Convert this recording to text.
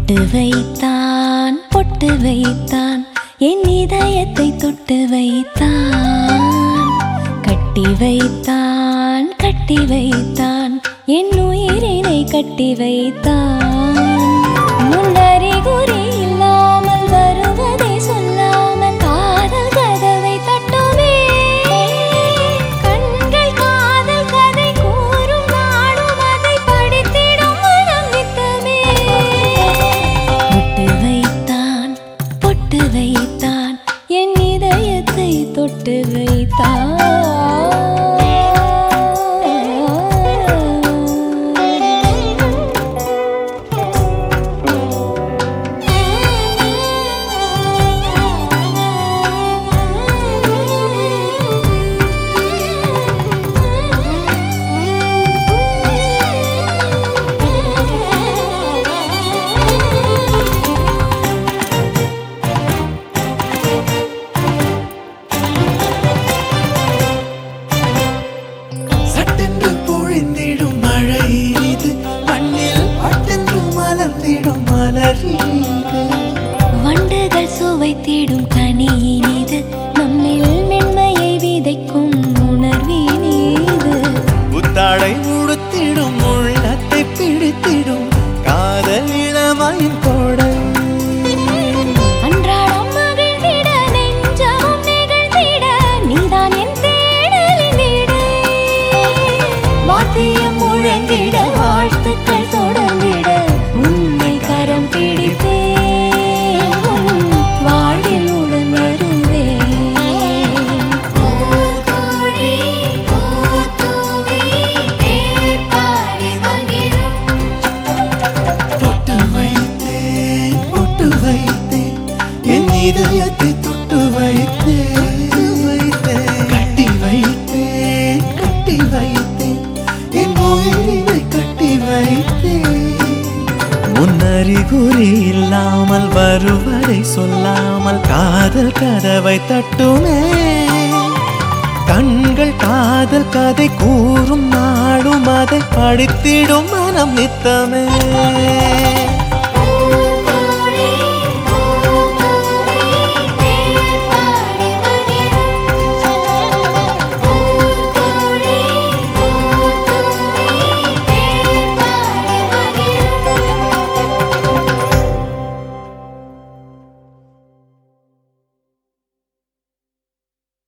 பொட்டு வைத்தான் பொட்டு வைத்தான் என் இதயத்தை தொட்டு வைத்தான் கட்டி வைத்தான் கட்டி வைத்தான் என் உயிரினை கட்டி வைத்தான் முன்னறிகுறி இல்லாமல் வருவதை சொல்லாமல் காதல் கதவை தட்டுமே கண்கள் காதல் கதை கூறும் நாடும் அதை படித்திடும் மனம் நித்தமே பொட்டு வைத்தான் பொட்டு வைத்தான் என் இதயத்தை தொட்டு வைத்தான் சட்டென்று பொழிந்திடும் மழை இது மண்ணில் பட்டென்று மலர்ந்திடும் மலர் இது வண்டுகள் சுவைத்திடும் கனியினிது நம்மில் மென்மையை விதைக்கும் உணர்வினீது புத்தாடை உடுத்திடும் உள்ளத்தை பிடித்திடும் காதல் இளமையின் கோடை அன்றாடம் மகிழ்ந்திட நெஞ்சமும் நிகழ்ந்திட நீதான் என் தேடலின் இடை வாத்தியம் முழங்கிட வாழ்த்துக்கள் தொடர்ந்திட உன்னை கரம் பிடித்தேன் உன் வாழ்வில் உடன் வருவேன் தொட்டு வைத்தேன் பொட்டு வைத்தேன் என் இதயத்தை தொட்டு வைத்தேன் வைத்தேன் கட்டி வைத்தேன் கட்டி வைத்தேன் என் உயிரை கட்டி வைத்தேன் முன்னறிகுறி இல்லாமல் வருவதை சொல்லாமல் காதல் கதவை தட்டுமே கண்கள் காதல் கதை கூறும் நாடும் அதை படித்திடும் மனம் நித்தமே